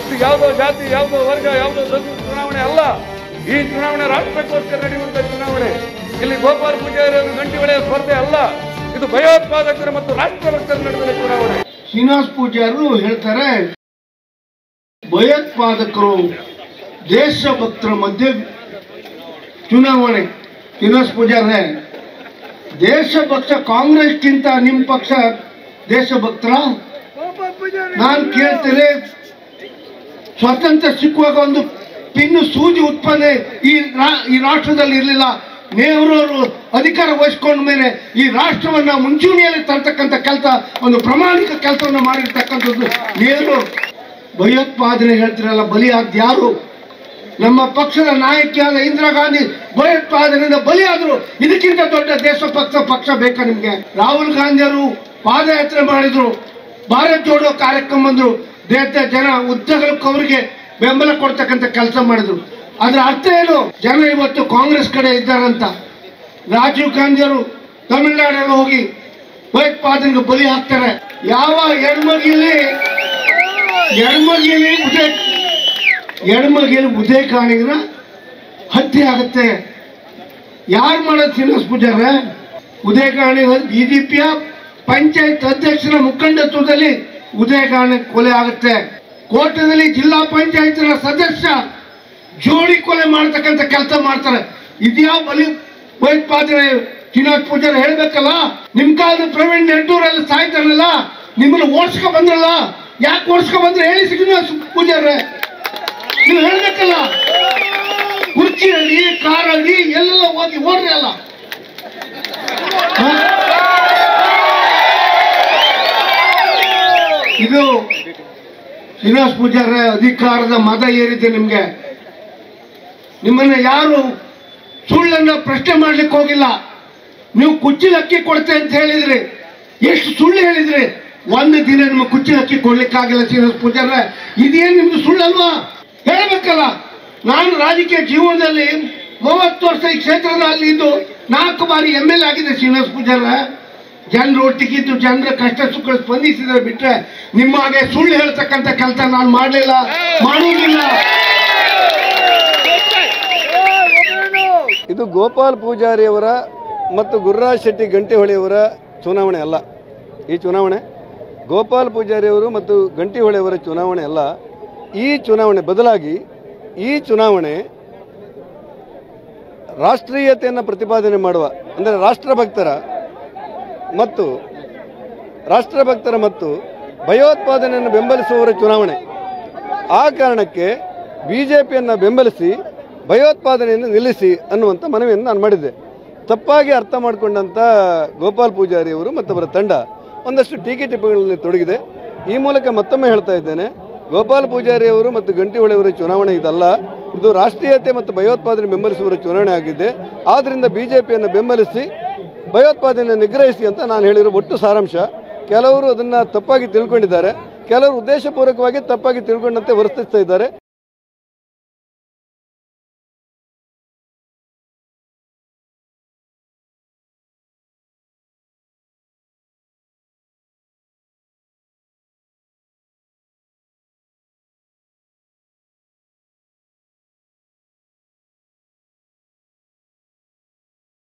ಇದು ಯಾವುದೋ ಜಾತಿ ಯಾವುದೋ ವರ್ಗ ಯಾವುದೋ ಧರ್ಮದ ಚುನಾವಣೆ ಅಲ್ಲ ಈ ಚುನಾವಣೆ ರಾಷ್ಟ್ರಕ್ಕೋಸ್ಕರ ನಡೆಯುವಂತ ಚುನಾವಣೆ ಇಲ್ಲಿ ಗೋಪಾಲ್ ಪೂಜಾರಿ ಅವರು ಗಂಟಿ ಹೊಳೆಯ ಸ್ಪರ್ಧೆ ಅಲ್ಲ ಇದು ಭಯೋತ್ಪಾದಕರು ಮತ್ತು ರಾಷ್ಟ್ರಭಕ್ತರ ನಡುವಿನ ಚುನಾವಣೆ ಶ್ರೀನಿವಾಸ್ ಪೂಜಾರರು ಹೇಳ್ತಾರೆ ಭಯೋತ್ಪಾದಕರು ದೇಶಭಕ್ತರ ಮಧ್ಯೆ ಚುನಾವಣೆ ಶ್ರೀನಿವಾಸ್ ಪೂಜಾರೇ ದೇಶಭಕ್ತ ಕಾಂಗ್ರೆಸ್ಗಿಂತ ನಿಮ್ಮ ಪಕ್ಷ ದೇಶಭಕ್ತರ ನಾನು ಕೇಳ್ತೇನೆ ಸ್ವಾತಂತ್ರ್ಯ ಸಿಕ್ಕುವಾಗ ಒಂದು ಪಿನ್ನು ಸೂಜಿ ಉತ್ಪನ್ನ ಈ ರಾ- ಈ ರಾಷ್ಟ್ರದಲ್ಲಿ ಇರಲಿಲ್ಲ ನೆಹರೂರು ಅಧಿಕಾರ ವಹಿಸ್ಕೊಂಡ ಮೇಲೆ ಈ ರಾಷ್ಟ್ರವನ್ನ ಮುಂಚೂಣಿಯಲ್ಲಿ ತರ್ತಕ್ಕಂಥ ಕೆಲಸ ಒಂದು ಪ್ರಾಮಾಣಿಕ ಕೆಲಸವನ್ನು ಮಾಡಿರ್ತಕ್ಕಂಥದ್ದು ನೆಹರು ಭಯೋತ್ಪಾದನೆ ಹೇಳ್ತಿರಲ್ಲ ಬಲಿಯಾದ ಯಾರು ನಮ್ಮ ಪಕ್ಷದ ನಾಯಕಿಯಾದ ಇಂದಿರಾ ಗಾಂಧಿ ಭಯೋತ್ಪಾದನೆಯಿಂದ ಬಲಿಯಾದ್ರು ಇದಕ್ಕಿಂತ ದೊಡ್ಡ ದೇಶ ಪಕ್ಷ ಪಕ್ಷ ಬೇಕಾ ನಿಮ್ಗೆ ರಾಹುಲ್ ಗಾಂಧಿಯವರು ಪಾದಯಾತ್ರೆ ಮಾಡಿದ್ರು ಭಾರತ್ ಜೋಡೋ ಕಾರ್ಯಕ್ರಮ ಬಂದ್ರು ದೇಶದ ಜನ ಉದ್ದಗಲಕ್ಕೂ ಅವರಿಗೆ ಬೆಂಬಲ ಕೊಡ್ತಕ್ಕಂಥ ಕೆಲಸ ಮಾಡಿದ್ರು ಅದ್ರ ಅರ್ಥ ಏನು ಜನ ಇವತ್ತು ಕಾಂಗ್ರೆಸ್ ಕಡೆ ಇದ್ದಾರಂತ ರಾಜೀವ್ ಗಾಂಧಿಯವರು ತಮಿಳುನಾಡಲ್ಲಿ ಹೋಗಿ ಭಯೋತ್ಪಾದನೆಗೆ ಬಲಿ ಹಾಕ್ತಾರೆ ಯಾವ ಹೆಣ್ಮಗಿಲಿ ಹೆಣ್ಮಗಿಲಿ ಉದೇ ಎಡಮಗೇನು ಉದಯ ಕಾಣಿದ್ರೆ ಹತ್ಯೆ ಆಗುತ್ತೆ ಯಾರು ಮಾಡೋದು ಶ್ರೀನಿವಾಸ ಪೂಜಾರ ಉದಯ ಕಾಣಿ ಬಿಜೆಪಿಯ ಪಂಚಾಯತ್ ಅಧ್ಯಕ್ಷರ ಮುಖಂಡತ್ವದಲ್ಲಿ ಉದಯ ಕಾಣಿ ಕೊಲೆ ಆಗುತ್ತೆ ಕೋಟದಲ್ಲಿ ಜಿಲ್ಲಾ ಪಂಚಾಯತ್ನ ಸದಸ್ಯ ಜೋಡಿ ಕೊಲೆ ಮಾಡ್ತಕ್ಕಂಥ ಕೆಲಸ ಮಾಡ್ತಾರೆ ಇದ್ಯಾವ ಬಲಿ ಭಯೋತ್ಪಾದನೆ ಶ್ರೀನಿವಾಸ ಪೂಜಾರ ಹೇಳ್ಬೇಕಲ್ಲ ನಿಮ್ ಕಾಲದ ಪ್ರವೀಣ್ ನೆಟ್ಟೂರಲ್ಲಿ ಸಾಯ್ತಾರಲ್ಲ ನಿಮ್ಮನ್ನ ಓಡಿಸ್ಕೊ ಬಂದ್ರಲ್ಲ ಯಾಕೆ ಓಡಿಸ್ಕೊ ಬಂದ್ರೆ ಹೇಳಿ ಶ್ರೀನಿವಾಸ ಪೂಜಾರ್ರೆ ನೀವು ಹೇಳ್ಬೇಕಲ್ಲ ಕುರ್ಚಿಯಲ್ಲಿ ಕಾರಲ್ಲಿ ಎಲ್ಲ ಹೋಗಿ ಓಡ್ರಿ ಅಲ್ಲ ಹ? ಇದು ಶ್ರೀನಿವಾಸ್ ಪೂಜಾರ ಅಧಿಕಾರದ ಮದ ಏರಿದೆ ನಿಮ್ಗೆ ನಿಮ್ಮನ್ನ ಯಾರು ಸುಳ್ಳನ್ನ ಪ್ರಶ್ನೆ ಮಾಡ್ಲಿಕ್ಕೆ ಹೋಗಿಲ್ಲ ನೀವು ಕುಚ್ಚಿಲ ಅಕ್ಕಿ ಕೊಡ್ತೆ ಅಂತ ಹೇಳಿದ್ರಿ ಎಷ್ಟು ಸುಳ್ಳು ಹೇಳಿದ್ರಿ ಒಂದು ದಿನ ನಿಮ್ಮ ಕುಚ್ಚಿಲ ಅಕ್ಕಿ ಕೊಡ್ಲಿಕ್ಕಾಗಿಲ್ಲ ಶ್ರೀನಿವಾಸ್ ಪೂಜಾರ ಇದೇನು ನಿಮ್ದು ಸುಳ್ಳಲ್ವಾ ಹೇಳ್ಬೇಕಲ್ಲ ನಾನು ರಾಜಕೀಯ ಜೀವನದಲ್ಲಿ ಮೂವತ್ತು ವರ್ಷ ಈ ಕ್ಷೇತ್ರದಲ್ಲಿ ಇದ್ದು ನಾಲ್ಕು ಬಾರಿ ಎಮ್ ಎಲ್ ಆಗಿದೆ ಶ್ರೀನಿವಾಸ ಪೂಜಾರ ಜನರು ಒಟ್ಟಿಗಿದ್ದು ಜನರ ಕಷ್ಟ ಸುಖ ಸ್ಪಂದಿಸಿದ್ರೆ ಬಿಟ್ರೆ ನಿಮ್ಮ ಹಾಗೆ ಸುಳ್ಳು ಹೇಳ್ತಕ್ಕಂಥ ಕೆಲಸ ನಾನು ಮಾಡಲಿಲ್ಲ ಮಾಡುವುದಿಲ್ಲ ಇದು ಗೋಪಾಲ್ ಪೂಜಾರಿಯವರ ಮತ್ತು ಗುರುರಾಜ್ ಶೆಟ್ಟಿ ಗಂಟಿಹೊಳೆಯವರ ಚುನಾವಣೆ ಅಲ್ಲ ಈ ಚುನಾವಣೆ ಗೋಪಾಲ್ ಪೂಜಾರಿಯವರು ಮತ್ತು ಗಂಟಿಹೊಳೆಯವರ ಚುನಾವಣೆ ಅಲ್ಲ ಈ ಚುನಾವಣೆ ಬದಲಾಗಿ ಈ ಚುನಾವಣೆ ರಾಷ್ಟ್ರೀಯತೆಯನ್ನು ಪ್ರತಿಪಾದನೆ ಮಾಡುವ ಅಂದರೆ ರಾಷ್ಟ್ರಭಕ್ತರ ಮತ್ತು ರಾಷ್ಟ್ರಭಕ್ತರ ಮತ್ತು ಭಯೋತ್ಪಾದನೆಯನ್ನು ಬೆಂಬಲಿಸುವವರ ಚುನಾವಣೆ ಆ ಕಾರಣಕ್ಕೆ ಬಿ ಜೆ ಪಿಯನ್ನು ಬೆಂಬಲಿಸಿ ಭಯೋತ್ಪಾದನೆಯನ್ನು ನಿಲ್ಲಿಸಿ ಅನ್ನುವಂಥ ಮನವಿಯನ್ನು ನಾನು ಮಾಡಿದ್ದೆ ತಪ್ಪಾಗಿ ಅರ್ಥ ಮಾಡಿಕೊಂಡಂಥ ಗೋಪಾಲ್ ಪೂಜಾರಿ ಅವರು ಮತ್ತು ಅವರ ತಂಡ ಒಂದಷ್ಟು ಟೀಕೆ ಟಿಪ್ಪಣಿಗಳಲ್ಲಿ ತೊಡಗಿದೆ ಈ ಮೂಲಕ ಮತ್ತೊಮ್ಮೆ ಹೇಳ್ತಾ ಇದ್ದೇನೆ ಗೋಪಾಲ್ ಪೂಜಾರಿ ಅವರು ಮತ್ತು ಗಂಟಿಹೊಳೆಯವರ ಚುನಾವಣೆ ಇದಲ್ಲ ಇದು ರಾಷ್ಟ್ರೀಯತೆ ಮತ್ತು ಭಯೋತ್ಪಾದನೆ ಬೆಂಬಲಿಸುವವರ ಚುನಾವಣೆ ಆಗಿದೆ ಆದ್ದರಿಂದ ಬಿ ಜೆ ಪಿಯನ್ನು ಬೆಂಬಲಿಸಿ ಭಯೋತ್ಪಾದನೆ ನಿಗ್ರಹಿಸಿ ಅಂತ ನಾನು ಹೇಳಿರೋ ಒಟ್ಟು ಸಾರಾಂಶ ಕೆಲವರು ಅದನ್ನು ತಪ್ಪಾಗಿ ತಿಳ್ಕೊಂಡಿದ್ದಾರೆ ಕೆಲವರು ಉದ್ದೇಶಪೂರ್ವಕವಾಗಿ ತಪ್ಪಾಗಿ ತಿಳ್ಕೊಂಡಂತೆ ವರ್ತಿಸ್ತಾ ಇದ್ದಾರೆ